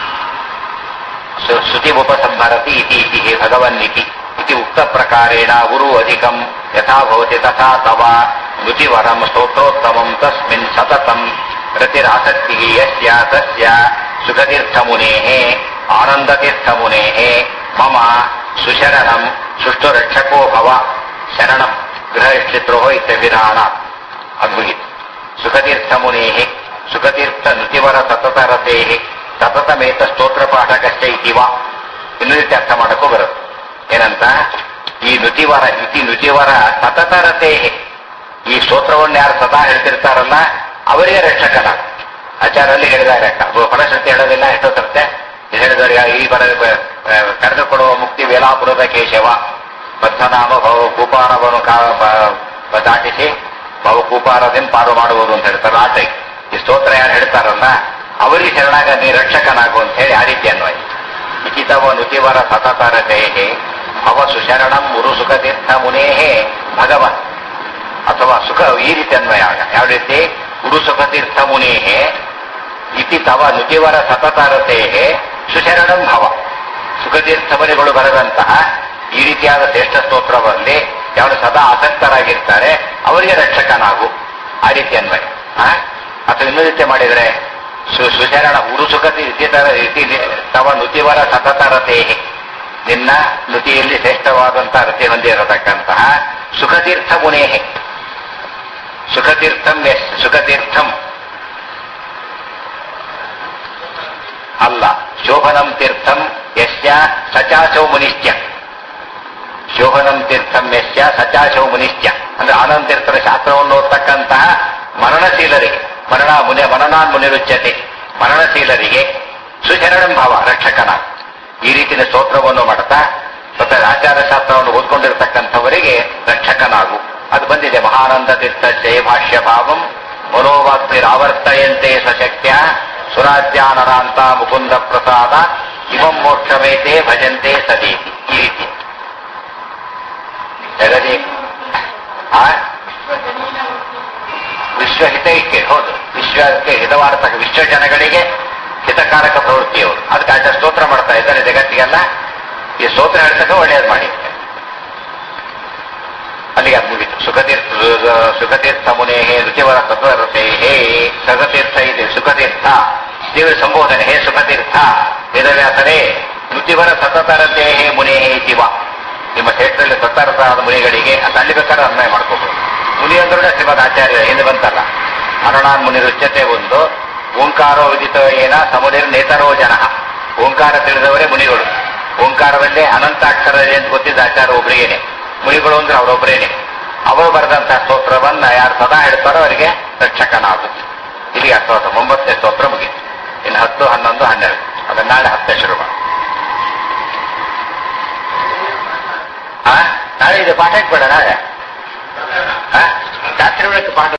ಸು- ಶ್ರುತಿ ಉಪಸಂಹರತಿ ಇತಿ ಇತಿ ಹೇ ಭಗವನ್ ಇತಿ ಇತಿ ಉಕ್ತ ಪ್ರಕಾರೇಣ ಗುರು ಅಧಿಕಂ ಯಥಾ ಭವತಿ ತಥಾ ತವ ನುತಿವರಂ ಸ್ತೋತ್ರೋತ್ತಮಂ ತಸ್ಮಿನ್ ಸತತಂ ರತಿರಾಸಕ್ತಿ ಯಸ್ಯ ತಸ್ಯ ಸುಖತೀರ್ಥಮುನೇಃ ಆನಂದತೀರ್ಥಮುನೇಃ ಮಮ ಸುಶರಣಂ ಸುಷ್ಟುರಕ್ಷಕೋ ಭವ ಶರಣಂ ಗೃಹಶ್ಚಿತ್ರೋ ಇತ್ಯಭಿಧಾನ ಅದ್ಭುತ ಸುಖತೀರ್ಥಮುನೇಃ ಸುಖತೀರ್ಥ ನೃತಿವರ ಸತತ ರತೇಃ ಸತತಮೇತ ಸ್ತೋತ್ರ ಪಾಠಕಶ್ಚ ಇತಿವ ಇನ್ನು ರೀತಿ ಅರ್ಥ ಮಾಡಕ್ಕೂ ಬರುತ್ತೆ ಏನಂತ ಈ ನುತಿವರ ಇತಿ ನುತಿವರ ಸತತ ರತೇಃ ಈ ಸ್ತೋತ್ರವನ್ನು ಯಾರು ಸದಾ ಹೇಳ್ತಿರ್ತಾರಲ್ಲ ಅವರಿಗೆ ರಕ್ಷಕನ ಆಚಾರಲ್ಲಿ ಹೇಳಿದ್ದಾರೆ ಫಲಶ್ರುತಿ ಹೇಳೋದಿಲ್ಲ ಎಷ್ಟೋ ತರುತ್ತೆ ಇದು ಹೇಳಿದವರಿಗೆ ಈ ಬರ ಕರೆದುಕೊಡುವ ಮುಕ್ತಿ ವೇಲಾಪುರದ ಕೇಶವ ಬದ್ಧನಾಮ ಭವ ಕೂಪಾರವನ್ನು ಕಾ- ಬ- ಬ- ದಾಟಿಸಿ ಭವ ಕೂಪಾರದಿಂದ ಪಾರು ಮಾಡುವುದು ಅಂತ ಹೇಳ್ತಾರೆ ಆ ಟೈಪ್ ಈ ಸ್ತೋತ್ರ ಯಾರು ಹೇಳ್ತಾರಲ್ಲ ಅವರಿಗೆ ಶರಣಾಗ ನೀ ರಕ್ಷಕನಾಗು ಅಂತ ಹೇಳಿ ಆ ರೀತಿ ಅನ್ವಯ ಇಚಿತವ ನುತಿವರ ಸತತರತೆಯೇ ಭವ ಸುಶರಣಂ ಮುರು ಸುಖತೀರ್ಥ ಮುನೇಹೇ ಭಗವನ್ ಅಥವಾ ಸುಖ ಈ ರೀತಿ ಅನ್ವಯ ಆಗ ಯಾವ ರೀತಿ ಗುರು ಸುಖತೀರ್ಥ ಮುನೇಹೇ ಇತಿ ತವ ನುತಿವರ ಸತತರತೆಯೇ ಸುಶರಣಂ ಭವ ಸುಖತೀರ್ಥ ಮುನಿಗಳು ಬರೆದಂತಹ ಈ ರೀತಿಯಾದ ಶ್ರೇಷ್ಠ ಸ್ತೋತ್ರದಲ್ಲಿ ಯಾರು ಸದಾ ಆಸಕ್ತರಾಗಿರ್ತಾರೆ ಅವರಿಗೆ ರಕ್ಷಕನಾಗು ಆ ರೀತಿ ಅನ್ವಯ ಆ? ಅಥವಾ ಇನ್ನೂ ರೀತಿ ಮಾಡಿದ್ರೆ ಸು- ಸುಶರಣ ಉರು ಸುಖತಿ ಇತಿತರ ಇತಿ ತವ ನುತಿವರ ಸತತರತೆ ನಿನ್ನ ನುತಿಯಲ್ಲಿ ಶ್ರೇಷ್ಠವಾದಂತಹ ರತಿ ಹೊಂದಿರತಕ್ಕಂತಹ ಸುಖತೀರ್ಥ ಮುನೇಹೆ ಸುಖತೀರ್ಥಂ ಎಸ್ ಸುಖತೀರ್ಥಂ ಅಲ್ಲ ಶೋಭನಂ ತೀರ್ಥಂ ಯಸ್ಯ ಸಚಾಚೌ ಮುನಿಶ್ಚ ಶೋಭನಂ ತೀರ್ಥಂ ಯಸ್ಯ ಸಚಾಚೌ ಮುನಿಶ್ಚ ಅಂದ್ರೆ ಆನಂದ ತೀರ್ಥರ ಶಾಸ್ತ್ರವನ್ನು ಓದ್ತಕ್ಕಂತಹ ಮರಣಶೀಲರಿಗೆ ಮರಣ ಮುನಿ ಮನನಾನ್ ಮುನಿರುಚ್ಯತೆ ಮರಣಶೀಲರಿಗೆ ಸುಶರಣಂ ಭಾವ ರಕ್ಷಕನ ಈ ರೀತಿಯ ಸ್ತೋತ್ರವನ್ನು ಮಾಡ್ತಾ ಮತ್ತೆ ಆಚಾರ ಶಾಸ್ತ್ರವನ್ನು ಓದ್ಕೊಂಡಿರ್ತಕ್ಕಂಥವರಿಗೆ ರಕ್ಷಕನಾಗು ಅದು ಬಂದಿದೆ ಮಹಾನಂದ ತೀರ್ಥ ಜಯ ಭಾಷ್ಯ ಭಾವಂ ಮನೋವಾಗ್ಭಿರಾವರ್ತಯಂತೆ ಸ್ವಶಕ್ತ್ಯ ಸುರಾಜ್ಯಾನರಾಂತ ಮುಕುಂದ ಪ್ರಸಾದ ಇವಂ ಮೋಕ್ಷಮೇತೆ ಭಜಂತೆ ಸದೀತಿ ಈ ರೀತಿ ಜಗದಿ ಆ ವಿಶ್ವಹಿತೈಕ್ಯ ಹೌದು ವಿಶ್ವಕ್ಕೆ ಹಿತವಾರ್ತಕ್ಕ ವಿಶ್ವ ಜನಗಳಿಗೆ ಹಿತಕಾರಕ ಪ್ರವೃತ್ತಿಯವರು ಅದಕ್ಕೆ ಆಚೆ ಸ್ತೋತ್ರ ಮಾಡ್ತಾ ಇದ್ದಾರೆ ಜಗತ್ತಿಗೆಲ್ಲ ಈ ಸ್ತೋತ್ರ ಹೇಳ್ತಕ್ಕ ಒಳ್ಳೆಯದು ಮಾಡಿ ಅಲ್ಲಿಗೆ ಅದು ಮುಗಿತು ಸುಖತೀರ್ಥ ಸುಖತೀರ್ಥ ಮುನೇ ರುಚಿವರ ಸತ್ವರತೆ ಹೇ ಸಗತೀರ್ಥ ಇದೆ ಸುಖತೀರ್ಥ ದೇವರ ಸಂಬೋಧನೆ ಹೇ ಸುಖತೀರ್ಥ ವೇದವ್ಯಾಸರೇ ನುತಿವರ ಸತತರತೆ ಹೇ ಮುನೇ ಹೇ ಶಿವ ನಿಮ್ಮ ಕ್ಷೇತ್ರದಲ್ಲಿ ಸತ್ತರತಾದ ಮುನಿಗಳಿಗೆ ಅಂತ ಅಲ್ಲಿ ಬೇಕಾದ್ರೆ ಅನ್ವಯ ಮಾಡ್ಕೋಬಹುದು ಮುನಿ ಅಂದ್ರೆ ಶ್ರೀಮದ್ ಆಚಾರ್ಯ ಎಂದು ಬಂತಲ್ಲ ಅರುಣಾನ್ ಮುನಿ ರುಚ್ಯತೆ ಒಂದು ಓಂಕಾರೋ ವಿದಿತ ಏನ ಸಮುದಿರ ನೇತರೋ ಜನ ಓಂಕಾರ ತಿಳಿದವರೇ ಮುನಿಗಳು ಓಂಕಾರದಲ್ಲೇ ಅನಂತ ಅಕ್ಷರ ಇದೆ ಅಂತ ಗೊತ್ತಿದ್ದ ಆಚಾರ ಒಬ್ಬರಿಗೇನೆ ಮುನಿಗಳು ಅಂದ್ರೆ ಅವರೊಬ್ಬರೇನೆ ಅವರು ಬರೆದಂತಹ ಸ್ತೋತ್ರವನ್ನ ಯಾರು ಸದಾ ಹೇಳ್ತಾರೋ ಅವರಿಗೆ ರಕ್ಷಕನಾಗುತ್ತೆ ಇಲ್ಲಿಗೆ ಅರ್ಥವಾದ ಒಂಬತ್ತನೇ ಸ್ತೋತ್ರ ಮುಗಿತು ಇನ್ನು ಹತ್ತು ಹನ್ನೊಂದು ಹನ್ನೆರಡು ಅದನ್ನ ನಾಳೆ ಹತ್ತನೇ ಶುರು ಮಾಡಿ ಆ? ನಾಳೆ ಇದು ಪಾಠ ಇಟ್ಬೇಡ ನಾಳೆ ಆ? ರಾತ್ರಿ ವೇಳಕ್ಕೆ ಪಾಠ